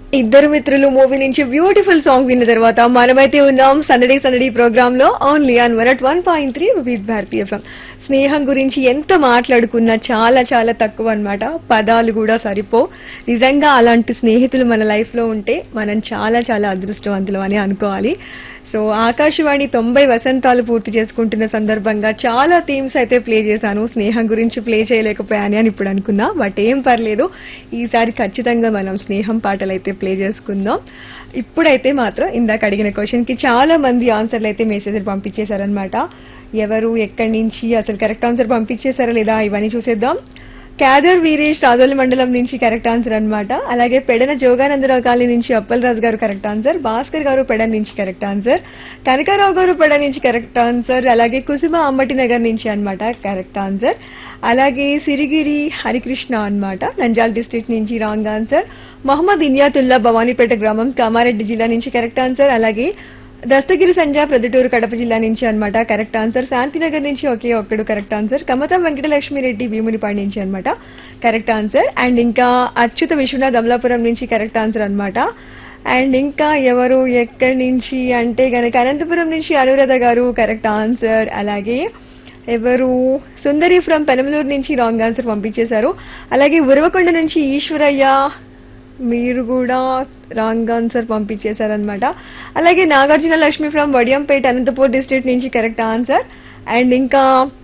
ఇద్దరు మిత్రులు మూవీ నుంచి బ్యూటిఫుల్ సాంగ్ విన్న తర్వాత మనమైతే ఉన్నాం సందడి సందడి ప్రోగ్రామ్ లో only on one one point three with Bharati FM స్నేహం గురించి ఎంత మాట్లాడుకున్నా చాలా చాలా తక్కువ అన్నమాట పదాలు కూడా సరిపో నిజంగా అలాంటి స్నేహితులు మన లైఫ్ లో ఉంటే మనం చాలా చాలా అదృష్టవంతులు అని అనుకోవాలి సో ఆకాశవాణి తొంభై వసంతాలు పూర్తి చేసుకుంటున్న సందర్భంగా చాలా థీమ్స్ అయితే ప్లే చేశాను స్నేహం గురించి ప్లే చేయలేకపోయాను అని ఇప్పుడు అనుకున్నా బట్ ఏం పర్లేదు ఈసారి ఖచ్చితంగా మనం స్నేహం పాటలు అయితే ప్లే చేసుకుందాం ఇప్పుడైతే మాత్రం ఇందాక అడిగిన క్వశ్చన్ కి చాలా మంది ఆన్సర్లు అయితే మెసేజ్లు పంపించేశారనమాట ఎవరు ఎక్కడి నుంచి అసలు కరెక్ట్ ఆన్సర్ పంపించేశారా లేదా ఇవన్నీ చూసేద్దాం క్యాదర్ వీరేష్ రాజోలి మండలం నుంచి కరెక్ట్ ఆన్సర్ అన్నమాట అలాగే పెడన జోగానందరావు కాలనీ నుంచి అప్పలరాజు గారు కరెక్ట్ ఆన్సర్ భాస్కర్ గారు పెడ నుంచి కరెక్ట్ ఆన్సర్ కనకారావు గారు పెడ నుంచి కరెక్ట్ ఆన్సర్ అలాగే కుసుమ అంబటి నగర్ నుంచి అన్నమాట కరెక్ట్ ఆన్సర్ అలాగే సిరిగిరి హరికృష్ణ అన్నమాట నంజాల్ డిస్ట్రిక్ట్ నుంచి రాంగ్ ఆన్సర్ మహమ్మద్ ఇనియాతుల్లా భవానీపేట గ్రామం కామారెడ్డి జిల్లా నుంచి కరెక్ట్ ఆన్సర్ అలాగే దస్తగిరి సంజా ప్రొద్దుటూరు కడప జిల్లా నుంచి అన్నమాట కరెక్ట్ ఆన్సర్ శాంతినగర్ నుంచి ఒకే ఒక్కడు కరెక్ట్ ఆన్సర్ కమతం వెంకటలక్ష్మి రెడ్డి భీమునిపాడు నుంచి అన్నమాట కరెక్ట్ ఆన్సర్ అండ్ ఇంకా అచ్యుత విశ్వనాథ్ అమలాపురం నుంచి కరెక్ట్ ఆన్సర్ అన్నమాట అండ్ ఇంకా ఎవరు ఎక్కడి నుంచి అంటే గనక అనంతపురం నుంచి అనురాధ గారు కరెక్ట్ ఆన్సర్ అలాగే ఎవరు సుందరి ఫ్రమ్ పెనమలూరు నుంచి రాంగ్ ఆన్సర్ పంపించేశారు అలాగే ఉరవకొండ నుంచి ఈశ్వరయ్య మీరు కూడా రాంగ్ ఆన్సర్ పంపించేశారనమాట అలాగే నాగార్జున లక్ష్మి ఫ్రమ్ వడియంపేట అనంతపూర్ డిస్ట్రిక్ట్ నుంచి కరెక్ట్ ఆన్సర్ అండ్ ఇంకా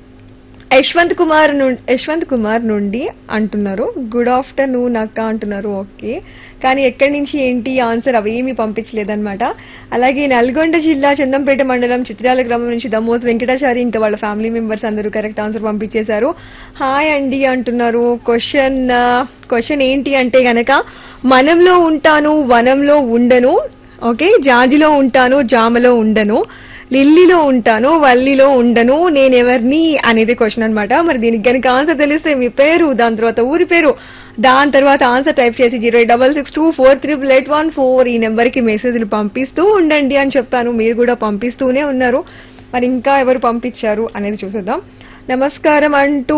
యశ్వంత్ కుమార్ ను- యశ్వంత్ కుమార్ నుండి అంటున్నారు గుడ్ ఆఫ్టర్నూన్ అక్క అంటున్నారు ఓకే కానీ ఎక్కడి నుంచి ఏంటి ఆన్సర్ అవేమీ పంపించలేదన్నమాట అలాగే నల్గొండ జిల్లా చందంపేట మండలం చిత్రాల గ్రామం నుంచి దమోస్ వెంకటాచారి ఇంకా వాళ్ళ ఫ్యామిలీ మెంబర్స్ అందరూ కరెక్ట్ ఆన్సర్ పంపించేశారు హాయ్ అండి అంటున్నారు క్వశ్చన్ క్వశ్చన్ ఏంటి అంటే గనక మనంలో ఉంటాను వనంలో ఉండను ఓకే జాజిలో ఉంటాను జామలో ఉండను లిల్లీలో ఉంటాను వల్లిలో ఉండను నేనెవరిని అనేది క్వశ్చన్ అన్నమాట మరి దీనికి కనుక ఆన్సర్ తెలిస్తే మీ పేరు దాని తర్వాత ఊరి పేరు దాని తర్వాత ఆన్సర్ టైప్ చేసి zero eight double six two four triple eight one four ఈ నెంబర్కి మెసేజ్లు పంపిస్తూ ఉండండి అని చెప్తాను మీరు కూడా పంపిస్తూనే ఉన్నారు మరి ఇంకా ఎవరు పంపించారు అనేది చూసేద్దాం నమస్కారం అంటూ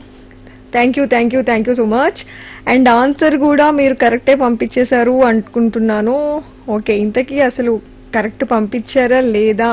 thank you thank you thank you so much and answer కూడా మీరు కరెక్టే పంపించేశారు అనుకుంటున్నాను ఓకే ఇంతకీ అసలు కరెక్ట్ పంపించారా లేదా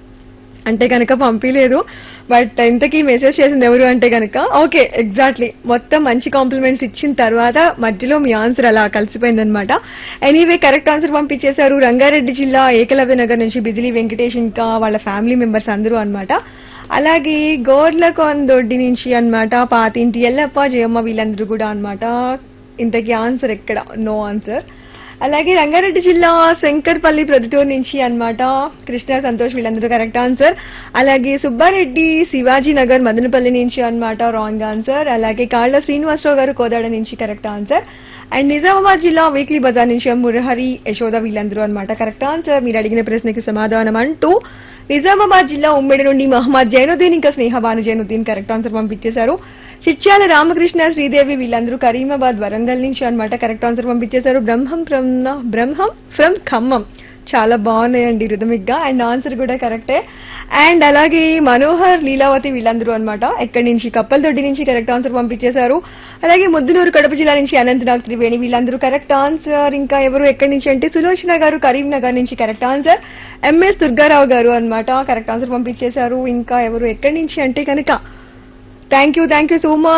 అంటే కనుక పంపించలేదు బట్ ఇంతకీ మెసేజ్ చేసింది ఎవరు అంటే కనుక ఓకే ఎగ్జాక్ట్లీ మొత్తం మంచి కాంప్లిమెంట్స్ ఇచ్చిన తర్వాత మధ్యలో మీ ఆన్సర్ అలా కలిసిపోయిందనమాట ఎనీవే కరెక్ట్ ఆన్సర్ పంపించేశారు రంగారెడ్డి జిల్లా ఏకలవ్య నగర్ నుంచి బిజిలీ వెంకటేష్ ఇంకా వాళ్ళ ఫ్యామిలీ మెంబర్స్ అందరూ అన్నమాట అలాగే గోర్లకొండ దొడ్డి నుంచి అన్నమాట పాతింటి ఎల్లప్ప జయమ్మ వీళ్ళందరూ కూడా అన్నమాట ఇంతకీ ఆన్సర్ ఎక్కడ నో ఆన్సర్ అలాగే రంగారెడ్డి జిల్లా శంకర్పల్లి ప్రొద్దుటూరు నుంచి అన్నమాట కృష్ణ సంతోష్ వీళ్ళందరూ కరెక్ట్ ఆన్సర్ అలాగే సుబ్బారెడ్డి శివాజీ నగర్ మదనపల్లి నుంచి అన్నమాట రాంగ్ ఆన్సర్ అలాగే కాళ్ళ శ్రీనివాసరావు గారు కోదాడ నుంచి కరెక్ట్ ఆన్సర్ అండ్ నిజామాబాద్ జిల్లా వీక్లీ బజార్ నుంచి మురహరి యశోద వీళ్ళందరూ అన్నమాట కరెక్ట్ ఆన్సర్ మీరు అడిగిన ప్రశ్నకి సమాధానం అంటూ నిజామాబాద్ జిల్లా ఉమ్మడి నుండి మహమ్మద్ జైనుద్దీన్ ఇంకా స్నేహబాను జైనుద్దీన్ కరెక్ట్ ఆన్సర్ పంపించేశారు చిట్యాల రామకృష్ణ శ్రీదేవి వీళ్ళందరూ కరీమాబాద్ వరంగల్ నుంచి అన్నమాట కరెక్ట్ ఆన్సర్ పంపించేశారు బ్రహ్మం ఫ్రమ్ బ్రహ్మం ఫ్రమ్ ఖమ్మం చాలా బాగున్నాయండి రిథమిక్ గా అండ్ ఆన్సర్ కూడా కరెక్టే అండ్ అలాగే మనోహర్ లీలావతి వీళ్ళందరూ అన్నమాట ఎక్కడి నుంచి కప్పలదొడ్డి నుంచి కరెక్ట్ ఆన్సర్ పంపించేశారు అలాగే ముద్దునూరు కడప జిల్లా నుంచి అనంతనాగ్ త్రివేణి వీళ్ళందరూ కరెక్ట్ ఆన్సర్ ఇంకా ఎవరు ఎక్కడి నుంచి అంటే సులోచన గారు కరీంనగర్ నుంచి కరెక్ట్ ఆన్సర్ ఎంఎస్ దుర్గారావు గారు అన్నమాట కరెక్ట్ ఆన్సర్ పంపించేశారు ఇంకా ఎవరు ఎక్కడి నుంచి అంటే కనుక thank you thank you so much